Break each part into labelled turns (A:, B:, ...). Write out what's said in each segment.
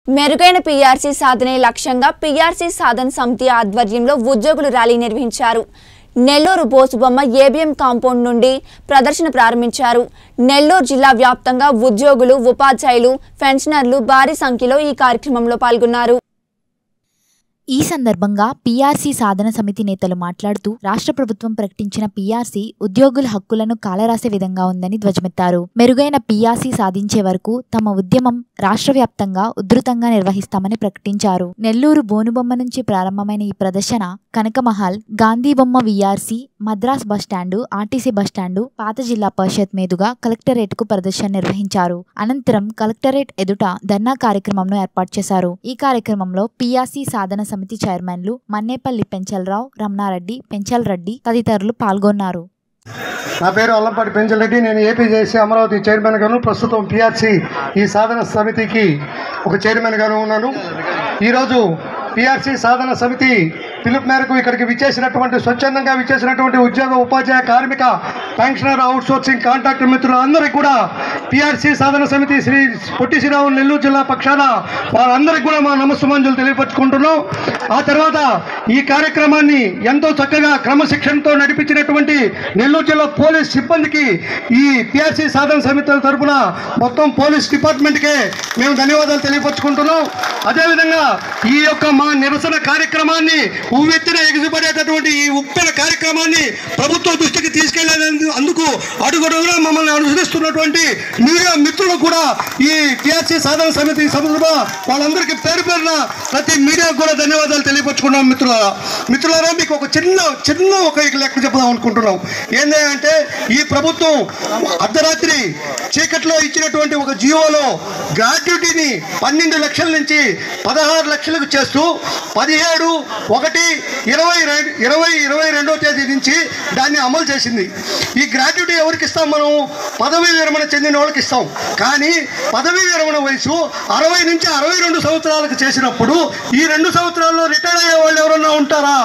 A: మెరుగైన పీఆర్సీ సాధనే లక్ష్యంగా పీఆర్సీ సాధన సమితి ఆధ్వర్యంలో ఉద్యోగులు ర్యాలీ నిర్వహించారు నెల్లూరు బోసుబొమ్మ ఏబిఎం కాంపౌండ్ నుండి ప్రదర్శన ప్రారంభించారు నెల్లూరు జిల్లా వ్యాప్తంగా ఉద్యోగులు ఉపాధ్యాయులు పెన్షనర్లు భారీ సంఖ్యలో ఈ కార్యక్రమంలో పాల్గొన్నారు
B: ఈ సందర్భంగా పీఆర్సీ సాధన సమితి నేతలు మాట్లాడుతూ రాష్ట్ర ప్రభుత్వం ప్రకటించిన పీఆర్సీ ఉద్యోగుల హక్కులను కాలరాసే విధంగా ఉందని ధ్వజమెత్తారు మెరుగైన పీఆర్సీ సాధించే వరకు తమ ఉద్యమం రాష్ట్ర వ్యాప్తంగా ఉధృతంగా నిర్వహిస్తామని ప్రకటించారు నెల్లూరు బోనుబొమ్మ నుంచి ప్రారంభమైన ఈ ప్రదర్శన కనకమహల్ గాంధీ బొమ్మ VRC Madras bus stand RTC bus stand పాత జిల్లా పరిషత్ మీదుగా కలెక్టరేట్ కు ప్రదర్శన నిర్వహించారు అనంతరం కలెక్టరేట్ ఎదుట ధర్నా కార్యక్రమంను ఏర్పాటు చేశారు ఈ కార్యక్రమంలో పీఆర్సీ సాధన సమితి చైర్మన్లు మన్నేపల్లి పెంచలరావు రమణారెడ్డి పెంచల్ రెడ్డి తదితరులు పాల్గొన్నారు
C: నా పేరు అల్లంపాటి పెంచలరెడ్డి నేను ఏపీజేసీ అమరావతి చైర్మన్ గాను ప్రస్తుతం పిఆర్సీ ఈ సాధన సమితికి ఒక చైర్మన్ గాను ఉన్నాను ఈరోజు పిఆర్సీ సాధన సమితి పిలుపు మేరకు ఇక్కడికి విచ్చేసినటువంటి స్వచ్ఛందంగా విచ్చేసినటువంటి ఉద్యోగ ఉపాధ్యాయ కార్మిక పెన్షనర్ అవుట్సోర్సింగ్ కాంట్రాక్టర్ మిత్రులందరికీ కూడా పిఆర్సీ సాధన సమితి శ్రీ పొట్టి శ్రీరావు నెల్లూరు జిల్లా పక్షాన వారందరికీ కూడా మా నమస్సుమంజులు తెలియపరుచుకుంటున్నాం ఆ తర్వాత ఈ కార్యక్రమాన్ని ఎంతో చక్కగా క్రమశిక్షణతో నడిపించినటువంటి నెల్లూరు జిల్లా పోలీస్ సిబ్బందికి ఈ పిఆర్సీ సాధన సమితి తరపున మొత్తం పోలీస్ డిపార్ట్మెంట్కే మేము ధన్యవాదాలు తెలియపరుచుకుంటున్నాం అదేవిధంగా ఈ యొక్క మా నిరసన కార్యక్రమాన్ని ఉవ్వెత్తిన ఎగిసిపడేటటువంటి ఈ ఉప్పెన కార్యక్రమాన్ని ప్రభుత్వ దృష్టికి తీసుకెళ్లేందుకు అందుకు అడుగడుగునా మమ్మల్ని అనుసరిస్తున్నటువంటి మీడియా మిత్రులు కూడా ఈ టిఆర్సీ సాధన సమితి సందర్భంగా వాళ్ళందరికీ పేరు పేరున ప్రతి మీడియాకు కూడా ధన్యవాదాలు తెలియపరుచుకున్నాం మిత్రులారా మిత్రులారా మీకు ఒక చిన్న చిన్న ఒక లెక్క చెప్దాం అనుకుంటున్నాం ఏంటి అంటే ఈ ప్రభుత్వం అర్ధరాత్రి చీకట్లో ఇచ్చినటువంటి ఒక జియోలో గ్రాట్యుటీని పన్నెండు లక్షల నుంచి పదహారు లక్షలకు చేస్తూ పదిహేడు ఒకటి ఇరవై రెండు ఇరవై ఇరవై రెండో తేదీ నుంచి దాన్ని అమలు చేసింది ఈ గ్రాట్యుటీ ఎవరికి ఇస్తాం మనం పదవీ విరమణ చెందిన వాళ్ళకి ఇస్తాం కానీ పదవీ విరమణ వయసు అరవై నుంచి అరవై రెండు సంవత్సరాలకు చేసినప్పుడు ఈ రెండు సంవత్సరాల్లో రిటైర్ అయ్యే వాళ్ళు ఎవరన్నా ఉంటారా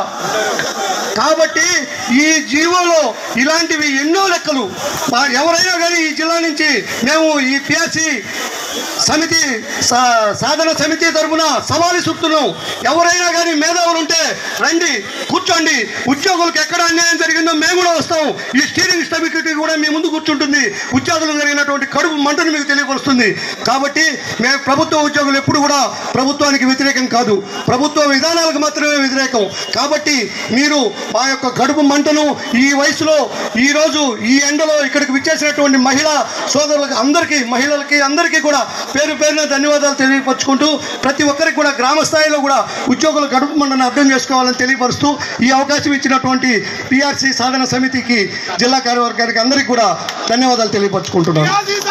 C: కాబట్టి ఈ జీవోలో ఇలాంటివి ఎన్నో లెక్కలు మా- ఎవరైనా కానీ ఈ జిల్లా నుంచి మేము ఈ పిఆర్సి సమితి సా- సాధన సమితి తరఫున సవాలు చూపుతున్నాం ఎవరైనా కానీ మేధావులు ఉంటే రండి కూర్చోండి ఉద్యోగులకు ఎక్కడ అన్యాయం జరిగిందో మేము కూడా వస్తాం ఈ స్టీరింగ్ కమిటీ కూడా మీ ముందు కూర్చుంటుంది ఉద్యోగులకు జరిగినటువంటి కడుపు మంటను మీకు తెలియపరుస్తుంది కాబట్టి మేము ప్రభుత్వ ఉద్యోగులు ఎప్పుడు కూడా ప్రభుత్వానికి వ్యతిరేకం కాదు ప్రభుత్వ విధానాలకు మాత్రమే వ్యతిరేకం కాబట్టి మీరు మా యొక్క కడుపు మంటను ఈ వయసులో ఈ రోజు ఈ ఎండలో ఇక్కడికి విచ్చేసినటువంటి మహిళా సోదరులకు అందరికీ మహిళలకి అందరికీ కూడా పేరు పేరున ధన్యవాదాలు తెలియపరుచుకుంటూ ప్రతి ఒక్కరికి కూడా గ్రామ స్థాయిలో కూడా ఉద్యోగుల గడుపు మండని అర్థం చేసుకోవాలని తెలియపరుస్తూ ఈ అవకాశం ఇచ్చినటువంటి పిఆర్సీ సాధన సమితికి జిల్లా కార్యవర్గానికి అందరికీ కూడా ధన్యవాదాలు తెలియపరుచుకుంటున్నాను